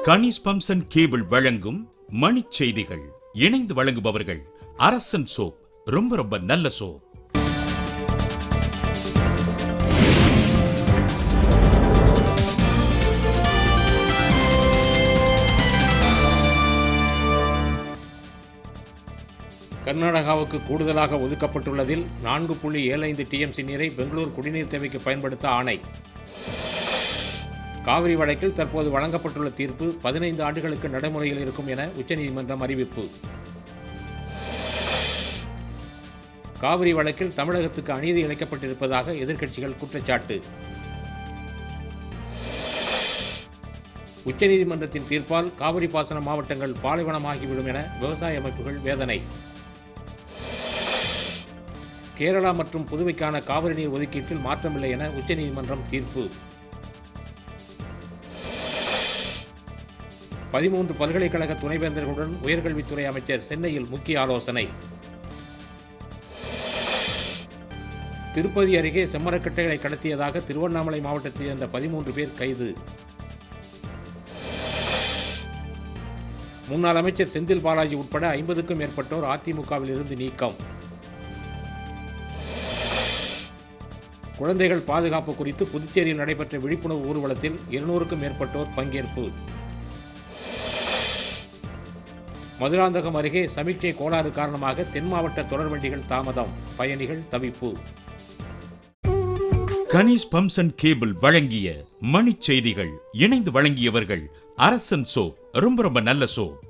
கனிஸ் பம்சன் cable வழங்கும் மணிச் செய்திகள் இணைந்து வழங்குபவர்கள் அரசன் சோப் ரொம்ப ரொம்ப நல்ல சோப் கர்நாடகாவுக்கு கூடுதலாக ஒதுக்கப்பட்டுள்ளதில் நான்கு புள்ளி ஏழு ஐந்து டிஎம்சி நீரை பெங்களூர் குடிநீர் தேவைக்கு பயன்படுத்த ஆணை காவிரி வழக்கில் தற்போது வழங்கப்பட்டுள்ள தீர்ப்பு பதினைந்து ஆண்டுகளுக்கு நடைமுறையில் இருக்கும் என உச்சநீதிமன்றம் அறிவிப்பு காவிரி வழக்கில் தமிழகத்துக்கு அநீதி இழைக்கப்பட்டிருப்பதாக எதிர்க்கட்சிகள் குற்றச்சாட்டு உச்சநீதிமன்றத்தின் தீர்ப்பால் காவிரி பாசன மாவட்டங்கள் பாலைவனமாகிவிடும் என விவசாய அமைப்புகள் வேதனை கேரளா மற்றும் புதுவைக்கான காவிரி நீர் ஒதுக்கீட்டில் மாற்றமில்லை என உச்சநீதிமன்றம் தீர்ப்பு பதிமூன்று பல்கலைக்கழக துணைவேந்தர்களுடன் உயர்கல்வித்துறை அமைச்சர் சென்னையில் முக்கிய ஆலோசனை திருப்பதி அருகே செம்மரக்கட்டைகளை கடத்தியதாக திருவண்ணாமலை மாவட்டத்தைச் சேர்ந்த பதிமூன்று பேர் கைது முன்னாள் அமைச்சர் செந்தில் பாலாஜி உட்பட ஐம்பதுக்கும் மேற்பட்டோர் அதிமுகவில் இருந்து நீக்கம் குழந்தைகள் பாதுகாப்பு குறித்து புதுச்சேரியில் நடைபெற்ற விழிப்புணர்வு ஊர்வலத்தில் இருநூறுக்கும் மேற்பட்டோர் பங்கேற்பு மதுராந்தகம் அருகே சமீட்சை கோளாறு காரணமாக தென் மாவட்ட தொடர் வண்டிகள் தாமதம் பயணிகள் தவிப்பு கனிஸ் பம்சன் கேபிள் வழங்கிய மணிச் செய்திகள் இணைந்து வழங்கியவர்கள் அரசன் சோப் ரொம்ப ரொம்ப நல்ல சோப்